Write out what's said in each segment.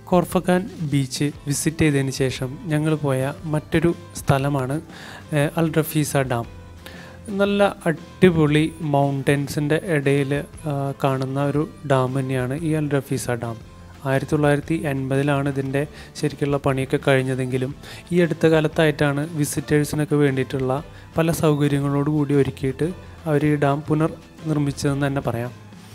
Khor Fakkan beach visit ചെയ്തതിന് ശേഷം ഞങ്ങൾ പോയ മറ്റൊരു സ്ഥലമാണ് ഏഹ്, അൽ റഫീസ ഡാം നല്ല അടിപൊളി മൗണ്ടൻസിൻ്റെ ഇടയിൽ കാണുന്ന ഒരു ഡാം തന്നെയാണ് ഈ അൽ റഫീസ ഡാം ആയിരത്തി തൊള്ളായിരത്തി എൺപതിലാണ് ഇതിൻ്റെ ശരിക്കുള്ള പണിയൊക്കെ കഴിഞ്ഞതെങ്കിലും ഈ അടുത്ത കാലത്തായിട്ടാണ് വിസിറ്റേഴ്സിനൊക്കെ വേണ്ടിയിട്ടുള്ള പല സൗകര്യങ്ങളോട് കൂടി ഒരുക്കിയിട്ട് അവർ ഈ ഡാം പുനർ നിർമ്മിച്ചതെന്ന് തന്നെ പറയാം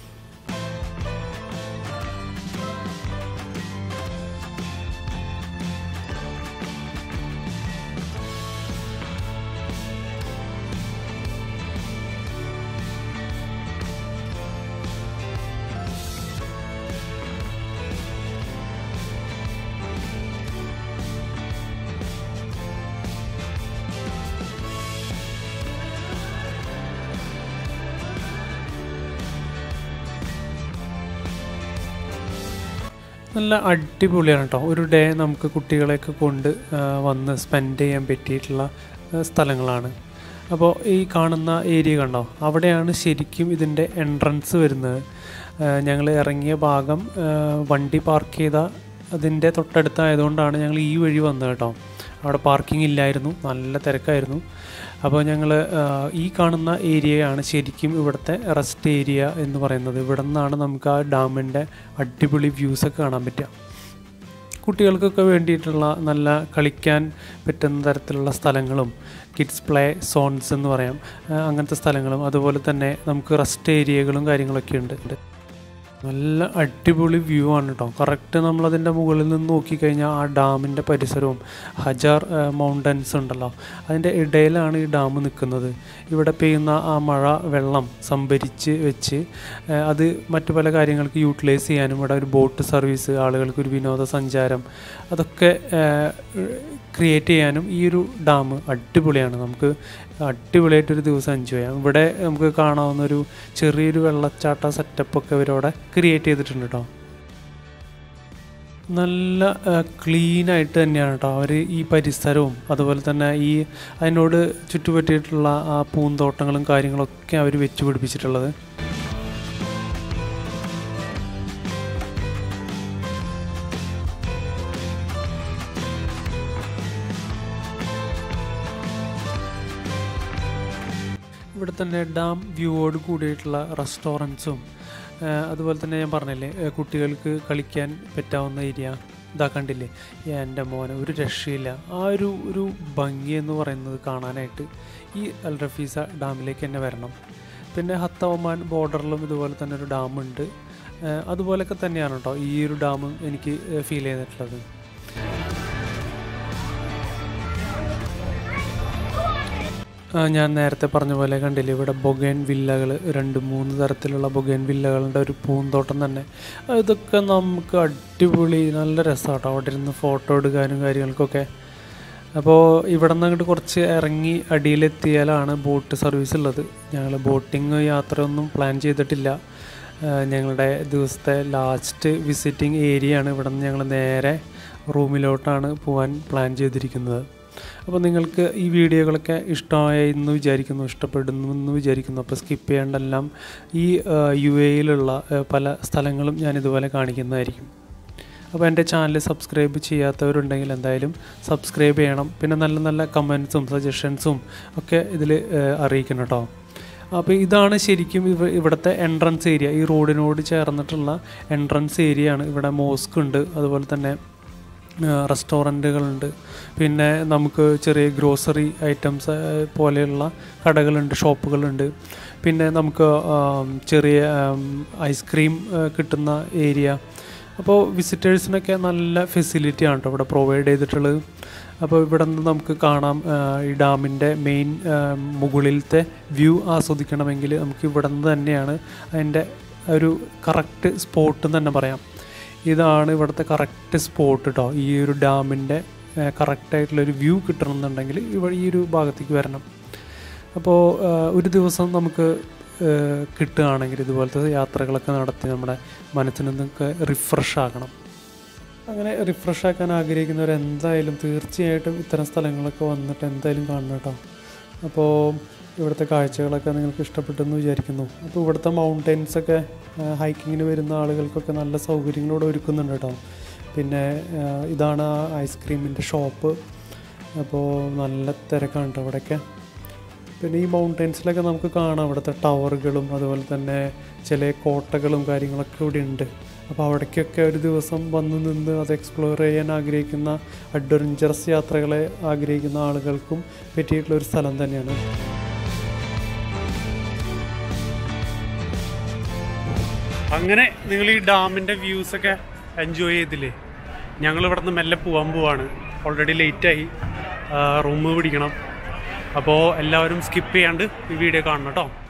നല്ല അടിപൊളിയാണ് കേട്ടോ ഒരു ഡേ നമുക്ക് കുട്ടികളെയൊക്കെ കൊണ്ട് ആ, വന്ന് സ്പെൻഡ് ചെയ്യാൻ പറ്റിയിട്ടുള്ള ആ, സ്ഥലങ്ങളാണ് അപ്പോൾ ഈ കാണുന്ന ഏരിയ കണ്ടോ അവിടെയാണ് ശരിക്കും ഇതിൻ്റെ എൻട്രൻസ് വരുന്നത് ഞങ്ങൾ ഇറങ്ങിയ ഭാഗം ആ, വണ്ടി പാർക്ക് ചെയ്ത അതിൻ്റെ തൊട്ടടുത്തായതുകൊണ്ടാണ് ഞങ്ങൾ ഈ വഴി വന്നത് കേട്ടോ അവിടെ പാർക്കിംഗ് ഇല്ലായിരുന്നു നല്ല തിരക്കായിരുന്നു അപ്പോൾ ഞങ്ങൾ ഈ കാണുന്ന ഏരിയയാണ് ശരിക്കും ഇവിടുത്തെ റെസ്റ്റ് ഏരിയ എന്ന് പറയുന്നത് ഇവിടെ നിന്നാണ് നമുക്ക് ആ ഡാമിൻ്റെ അടിപൊളി വ്യൂസൊക്കെ കാണാൻ പറ്റുക കുട്ടികൾക്കൊക്കെ വേണ്ടിയിട്ടുള്ള നല്ല കളിക്കാൻ പറ്റുന്ന തരത്തിലുള്ള സ്ഥലങ്ങളും കിഡ്സ് പ്ലേ സോൺസ് എന്ന് പറയാം ആ, അങ്ങനത്തെ സ്ഥലങ്ങളും അതുപോലെ തന്നെ നമുക്ക് റെസ്റ്റ് ഏരിയകളും കാര്യങ്ങളൊക്കെ ഉണ്ട് നല്ല അടിപൊളി വ്യൂ ആണ് കേട്ടോ കറക്റ്റ് നമ്മളതിൻ്റെ മുകളിൽ നിന്ന് നോക്കിക്കഴിഞ്ഞാൽ ആ ഡാമിൻ്റെ പരിസരവും ഹജാർ മൗണ്ടൻസ് ഉണ്ടല്ലോ അതിൻ്റെ ഇടയിലാണ് ഈ ഡാം നിൽക്കുന്നത് ഇവിടെ പെയ്യുന്ന ആ മഴ വെള്ളം സംഭരിച്ച് വെച്ച് ആ, അത് മറ്റു പല കാര്യങ്ങൾക്ക് യൂട്ടിലൈസ് ചെയ്യാനും ഇവിടെ ഒരു ബോട്ട് സർവീസ് ആളുകൾക്ക് ഒരു വിനോദസഞ്ചാരം അതൊക്കെ ക്രിയേറ്റ് ചെയ്യാനും ഈ ഒരു ഡാം അടിപൊളിയാണ് നമുക്ക് അടിപൊളിയായിട്ടൊരു ദിവസം എൻജോയ് ചെയ്യാം ഇവിടെ നമുക്ക് കാണാവുന്ന ഒരു ചെറിയൊരു വെള്ളച്ചാട്ട സെറ്റപ്പൊക്കെ ഇവരവിടെ ക്രിയേറ്റ് ചെയ്തിട്ടുണ്ട് കേട്ടോ നല്ല ക്ലീൻ ആയിട്ട് തന്നെയാണ് കേട്ടോ അവർ ഈ പരിസരവും അതുപോലെ തന്നെ ഈ അതിനോട് ചുറ്റുപറ്റിയിട്ടുള്ള ആ പൂന്തോട്ടങ്ങളും കാര്യങ്ങളൊക്കെ അവർ വെച്ച് പിടിപ്പിച്ചിട്ടുള്ളത് ഇവിടെ തന്നെ ഡാം വ്യൂവോട് കൂടിയിട്ടുള്ള റെസ്റ്റോറൻറ്റ്സും അതുപോലെ തന്നെ ഞാൻ പറഞ്ഞില്ലേ ഏ, കുട്ടികൾക്ക് കളിക്കാൻ പറ്റാവുന്ന ഏരിയ ഇതാ കണ്ടില്ലേ എൻ്റെ മോനെ ഒരു രക്ഷയില്ല ആ ഒരു ഒരു ഭംഗി എന്ന് പറയുന്നത് കാണാനായിട്ട് ഈ അൽ റഫീസ ഡാമിലേക്ക് തന്നെ വരണം പിന്നെ ഹത്ത ഒമാൻ ബോർഡറിലും ഇതുപോലെ തന്നെ ഒരു ഡാമുണ്ട് ഏ, അതുപോലൊക്കെ തന്നെയാണ് കേട്ടോ ഈ ഒരു ഡാം എനിക്ക് ഫീൽ ചെയ്തിട്ടുള്ളത് ആ, ഞാൻ നേരത്തെ പറഞ്ഞ പോലെ കണ്ടില്ലേ ഇവിടെ ബൊഗേൻ വില്ലകൾ രണ്ട് മൂന്ന് തരത്തിലുള്ള ബൊഗേൻ വില്ലകളുടെ ഒരു പൂന്തോട്ടം തന്നെ ഇതൊക്കെ നമുക്ക് അടിപൊളി നല്ല രസമാട്ടോ അവിടെ ഇരുന്ന് ഫോട്ടോ എടുക്കാനും കാര്യങ്ങൾക്കൊക്കെ അപ്പോൾ ഇവിടെ നിന്ന് അങ്ങോട്ട് കുറച്ച് ഇറങ്ങി അടിയിലെത്തിയാലാണ് ബോട്ട് സർവീസ് ഉള്ളത് ഞങ്ങൾ ബോട്ടിങ് യാത്രയൊന്നും പ്ലാൻ ചെയ്തിട്ടില്ല ആ, ഞങ്ങളുടെ ദിവസത്തെ ലാസ്റ്റ് വിസിറ്റിംഗ് ഏരിയ ആണ് ഇവിടെ നിന്ന് ഞങ്ങൾ നേരെ റൂമിലോട്ടാണ് പോകാൻ പ്ലാൻ ചെയ്തിരിക്കുന്നത് അപ്പോൾ നിങ്ങൾക്ക് ഈ വീഡിയോകളൊക്കെ ഇഷ്ടമായി എന്ന് വിചാരിക്കുന്നു ഇഷ്ടപ്പെടുന്നു എന്ന് വിചാരിക്കുന്നു അപ്പോൾ സ്കിപ്പ് ചെയ്യേണ്ടെല്ലാം ഈ യു എയിലുള്ള പല സ്ഥലങ്ങളും ഞാൻ ഇതുപോലെ കാണിക്കുന്നതായിരിക്കും അപ്പോൾ എൻ്റെ ചാനൽ സബ്സ്ക്രൈബ് ചെയ്യാത്തവരുണ്ടെങ്കിൽ എന്തായാലും സബ്സ്ക്രൈബ് ചെയ്യണം പിന്നെ നല്ല നല്ല കമൻസും സജഷൻസും ഒക്കെ ഇതിൽ അറിയിക്കണം കേട്ടോ അപ്പോൾ ഇതാണ് ശരിക്കും ഇവ ഇവിടുത്തെ എൻട്രൻസ് ഏരിയ ഈ റോഡിനോട് ചേർന്നിട്ടുള്ള എൻട്രൻസ് ഏരിയ ആണ് ഇവിടെ മോസ്ക് ഉണ്ട് അതുപോലെ തന്നെ റെസ്റ്റോറൻറ്റുകളുണ്ട് പിന്നെ നമുക്ക് ചെറിയ ഗ്രോസറി ഐറ്റംസ് പോലെയുള്ള കടകളുണ്ട് ഷോപ്പുകളുണ്ട് പിന്നെ നമുക്ക് ആം, ചെറിയ ആം, ഐസ്ക്രീം ആ, കിട്ടുന്ന ഏരിയ അപ്പോൾ വിസിറ്റേഴ്സിനൊക്കെ നല്ല ഫെസിലിറ്റി ആണ് കേട്ടോ ഇവിടെ പ്രൊവൈഡ് ചെയ്തിട്ടുള്ളത് അപ്പോൾ ഇവിടെ നിന്ന് നമുക്ക് കാണാം ആ, ഈ ഡാമിൻ്റെ മെയിൻ മുകളിലത്തെ വ്യൂ ആസ്വദിക്കണമെങ്കിൽ നമുക്ക് ഇവിടെ നിന്ന് തന്നെയാണ് അതിൻ്റെ ഒരു കറക്റ്റ് സ്പോട്ട് എന്ന് തന്നെ പറയാം ഇതാണ് ഇവിടുത്തെ കറക്റ്റ് സ്പോട്ട് കേട്ടോ ഈ ഒരു ഡാമിൻ്റെ കറക്റ്റായിട്ടുള്ളൊരു വ്യൂ കിട്ടണമെന്നുണ്ടെങ്കിൽ ഇവിടെ ഈ ഒരു ഭാഗത്തേക്ക് വരണം അപ്പോൾ ഒരു ദിവസം നമുക്ക് ആ, കിട്ടുകയാണെങ്കിൽ ഇതുപോലത്തെ യാത്രകളൊക്കെ നടത്തി നമ്മുടെ മനസ്സിൽ നിന്നൊക്കെ റിഫ്രഷ് ആക്കണം അങ്ങനെ റിഫ്രഷ് ആക്കാൻ ആഗ്രഹിക്കുന്നവർ എന്തായാലും തീർച്ചയായിട്ടും ഇത്തരം സ്ഥലങ്ങളൊക്കെ വന്നിട്ട് എന്തായാലും കാണണം കേട്ടോ അപ്പോൾ ഇവിടുത്തെ കാഴ്ചകളൊക്കെ നിങ്ങൾക്ക് ഇഷ്ടപ്പെട്ടെന്ന് വിചാരിക്കുന്നു അപ്പോൾ ഇവിടുത്തെ മൗണ്ടൻസൊക്കെ ഹൈക്കിങ്ങിന് വരുന്ന ആളുകൾക്കൊക്കെ നല്ല സൗകര്യങ്ങളോടെ ഒരുക്കുന്നുണ്ട് കേട്ടോ പിന്നെ ആ, ഇതാണ് ആ ഐസ്ക്രീമിൻ്റെ ഷോപ്പ് അപ്പോൾ നല്ല തിരക്കാണ് കേട്ടോ അവിടെയൊക്കെ പിന്നെ ഈ മൗണ്ടൻസിലൊക്കെ നമുക്ക് കാണാം അവിടുത്തെ ടവറുകളും അതുപോലെ തന്നെ ചില കോട്ടകളും കാര്യങ്ങളൊക്കെ ഇവിടെ ഉണ്ട് അപ്പോൾ അവിടേക്കൊക്കെ ഒരു ദിവസം വന്ന് നിന്ന് അത് എക്സ്പ്ലോർ ചെയ്യാൻ ആഗ്രഹിക്കുന്ന അഡ്വഞ്ചറസ് യാത്രകളെ ആഗ്രഹിക്കുന്ന ആളുകൾക്കും പറ്റിയിട്ടുള്ള ഒരു സ്ഥലം തന്നെയാണ് അങ്ങനെ നിങ്ങൾ ഈ ഡാമിൻ്റെ വ്യൂസൊക്കെ എൻജോയ് ചെയ്തില്ലേ ഞങ്ങൾ ഇവിടെ നിന്ന് മെല്ലെ പോകാൻ പോവാണ് ഓൾറെഡി ലേറ്റായി റൂം പിടിക്കണം അപ്പോൾ എല്ലാവരും സ്കിപ്പ് ചെയ്യാണ്ട് ഈ വീഡിയോ കാണണം കേട്ടോ